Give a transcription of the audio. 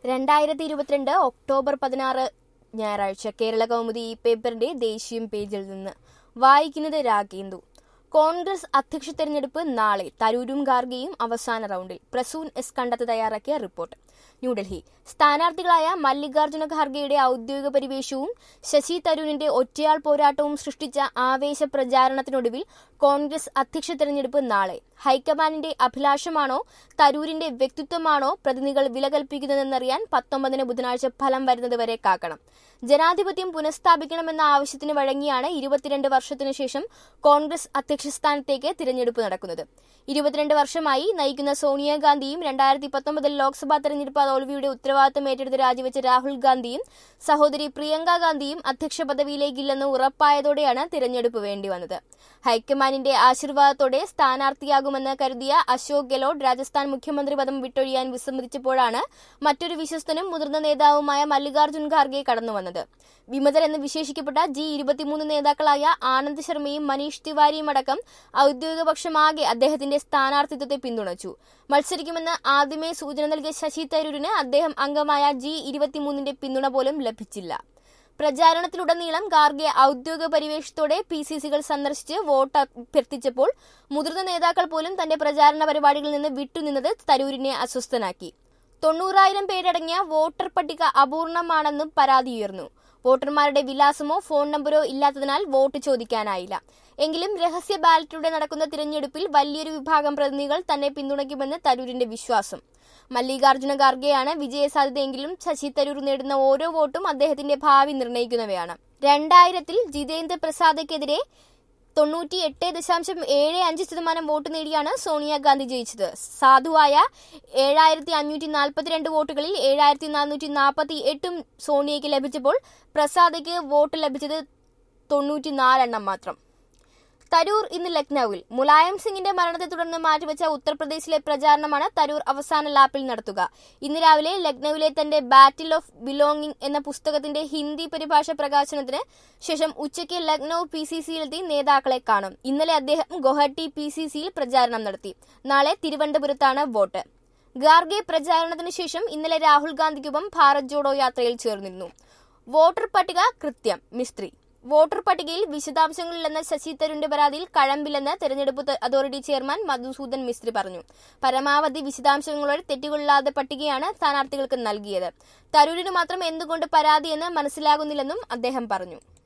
രണ്ടായിരത്തി ഇരുപത്തിരണ്ട് ഒക്ടോബർ പതിനാറ് ഞായറാഴ്ച കേരള കൗമുദി ഈ പേപ്പറിന്റെ ദേശീയ പേജിൽ നിന്ന് വായിക്കുന്നത് രാഗേന്ദു കോൺഗ്രസ് അധ്യക്ഷ തെരഞ്ഞെടുപ്പ് നാളെ തരൂരും ഗാർഗെയും അവസാന റൗണ്ടിൽ പ്രസൂൻ എസ് കണ്ടത്ത് തയ്യാറാക്കിയ റിപ്പോർട്ട് ന്യൂഡൽഹി സ്ഥാനാർത്ഥികളായ മല്ലികാർജ്ജുന ഖാർഗെയുടെ ഔദ്യോഗിക പരിവേഷവും ശശി തരൂരിന്റെ ഒറ്റയാൾ പോരാട്ടവും സൃഷ്ടിച്ച ആവേശ പ്രചാരണത്തിനൊടുവിൽ കോൺഗ്രസ് അധ്യക്ഷ തെരഞ്ഞെടുപ്പ് നാളെ ഹൈക്കമാൻഡിന്റെ അഭിലാഷമാണോ തരൂരിന്റെ വ്യക്തിത്വമാണോ പ്രതിനിധികൾ വില കൽപ്പിക്കുന്നതെന്നറിയാൻ പത്തൊമ്പതിന് ബുധനാഴ്ച ഫലം വരുന്നതുവരെ കാക്കണം ജനാധിപത്യം പുനഃസ്ഥാപിക്കണമെന്ന ആവശ്യത്തിന് വഴങ്ങിയാണ് ഇരുപത്തിരണ്ട് വർഷത്തിനു ശേഷം കോൺഗ്രസ് അധ്യക്ഷ സ്ഥാനത്തേക്ക് തിരഞ്ഞെടുപ്പ് നടക്കുന്നത് ഇരുപത്തിരണ്ട് വർഷമായി നയിക്കുന്ന സോണിയാഗാന്ധിയും രണ്ടായിരത്തി പത്തൊമ്പതിൽ ലോക്സഭാ തെരഞ്ഞെടുപ്പ് തോൽവിയുടെ ഉത്തരവാദിത്തം ഏറ്റെടുത്ത് രാജിവെച്ച രാഹുൽ ഗാന്ധിയും സഹോദരി പ്രിയങ്ക ഗാന്ധിയും അധ്യക്ഷ പദവിയിലേക്കില്ലെന്ന് ഉറപ്പായതോടെയാണ് തിരഞ്ഞെടുപ്പ് വേണ്ടി വന്നത് ഹൈക്കമാൻഡിന്റെ ആശീർവാദത്തോടെ സ്ഥാനാർത്ഥിയാകുമെന്ന് കരുതിയ അശോക് ഗെലോട്ട് രാജസ്ഥാൻ മുഖ്യമന്ത്രി പദം വിട്ടൊഴിയാൻ വിസമ്മതിച്ചപ്പോഴാണ് മറ്റൊരു വിശ്വസ്തനും മുതിർന്ന നേതാവുമായ മല്ലികാർജ്ജുൻ ഖാർഗെ കടന്നുവന്നത് വിമതർ എന്ന് വിശേഷിക്കപ്പെട്ട ജി ഇരുപത്തിമൂന്ന് നേതാക്കളായ ആനന്ദ് ശർമ്മയും മനീഷ് തിവാരിയും അടക്കം ഔദ്യോഗിക പക്ഷമാകെ അദ്ദേഹത്തിന്റെ സ്ഥാനാർത്ഥിത്വത്തെ പിന്തുണച്ചു മത്സരിക്കുമെന്ന് ആദ്യമേ സൂചന നൽകിയ ശശി തരൂരിന് അദ്ദേഹം അംഗമായ ജി ഇരുപത്തിമൂന്നിന്റെ പിന്തുണ പോലും ലഭിച്ചില്ല പ്രചാരണത്തിലുടനീളം ഖാർഗെ ഔദ്യോഗിക പരിവേഷത്തോടെ പി സി സികൾ സന്ദർശിച്ച് വോട്ട് അഭ്യർത്ഥിച്ചപ്പോൾ മുതിർന്ന നേതാക്കൾ പോലും തന്റെ പ്രചാരണ പരിപാടികളിൽ നിന്ന് വിട്ടുനിന്നത് തരൂരിനെ അസ്വസ്ഥനാക്കി തൊണ്ണൂറായിരം പേരടങ്ങിയ വോട്ടർ പട്ടിക അപൂർണമാണെന്നും പരാതിയുയർന്നു വോട്ടർമാരുടെ വിലാസമോ ഫോൺ നമ്പറോ ഇല്ലാത്തതിനാൽ വോട്ട് ചോദിക്കാനായില്ല എങ്കിലും രഹസ്യ ബാലറ്റിലൂടെ നടക്കുന്ന തിരഞ്ഞെടുപ്പിൽ വലിയൊരു വിഭാഗം പ്രതിനിധികൾ തന്നെ പിന്തുണയ്ക്കുമെന്ന് തരൂരിന്റെ വിശ്വാസം മല്ലികാർജ്ജുന ഖാർഗെയാണ് വിജയസാധ്യതയെങ്കിലും ശശി തരൂർ നേടുന്ന ഓരോ വോട്ടും അദ്ദേഹത്തിന്റെ ഭാവി നിർണ്ണയിക്കുന്നവയാണ് രണ്ടായിരത്തിൽ ജിതേന്ദ്ര പ്രസാദയ്ക്കെതിരെ തൊണ്ണൂറ്റി എട്ട് ദശാംശം ഏഴ് അഞ്ച് ശതമാനം വോട്ട് നേടിയാണ് സോണിയാഗാന്ധി ജയിച്ചത് സാധുവായ ഏഴായിരത്തി അഞ്ഞൂറ്റി നാൽപ്പത്തിരണ്ട് വോട്ടുകളിൽ ഏഴായിരത്തി നാനൂറ്റി നാൽപ്പത്തി എട്ടും സോണിയയ്ക്ക് ലഭിച്ചപ്പോൾ പ്രസാദയ്ക്ക് വോട്ട് ലഭിച്ചത് തൊണ്ണൂറ്റി നാലെണ്ണം മാത്രം തരൂർ ഇന്ന് ലക്നൌവിൽ മുലായം സിംഗിന്റെ മരണത്തെ തുടർന്ന് മാറ്റിവെച്ച ഉത്തർപ്രദേശിലെ പ്രചാരണമാണ് തരൂർ അവസാന ലാപ്പിൽ നടത്തുക ഇന്ന് രാവിലെ ലക്നൌവിലെ തന്റെ ബാറ്റിൽ ഓഫ് ബിലോങ്ങിംഗ് എന്ന പുസ്തകത്തിന്റെ ഹിന്ദി പരിഭാഷ പ്രകാശനത്തിന് ശേഷം ഉച്ചയ്ക്ക് ലക്നൌ പി സി സിയിലെത്തി നേതാക്കളെ കാണും ഇന്നലെ അദ്ദേഹം ഗുവാഹട്ടി പി സി സിയിൽ പ്രചാരണം നടത്തി നാളെ തിരുവനന്തപുരത്താണ് വോട്ട് ഖാർഗെ പ്രചാരണത്തിന് ശേഷം ഇന്നലെ രാഹുൽ ഗാന്ധിക്കൊപ്പം ഭാരത് ജോഡോ യാത്രയിൽ ചേർന്നിരുന്നു വോട്ടർ പട്ടിക കൃത്യം മിസ്ത്രി വോട്ടർ പട്ടികയിൽ വിശദാംശങ്ങളില്ലെന്ന ശശി തരൂരിന്റെ പരാതിയിൽ കഴമ്പില്ലെന്ന് തെരഞ്ഞെടുപ്പ് അതോറിറ്റി ചെയർമാൻ മധുസൂദൻ മിസ്ത്രി പറഞ്ഞു പരമാവധി വിശദാംശങ്ങളോടെ തെറ്റുകളില്ലാതെ പട്ടികയാണ് സ്ഥാനാർത്ഥികൾക്ക് നൽകിയത് തരൂരിന് മാത്രം എന്തുകൊണ്ട് പരാതിയെന്ന് മനസ്സിലാകുന്നില്ലെന്നും അദ്ദേഹം പറഞ്ഞു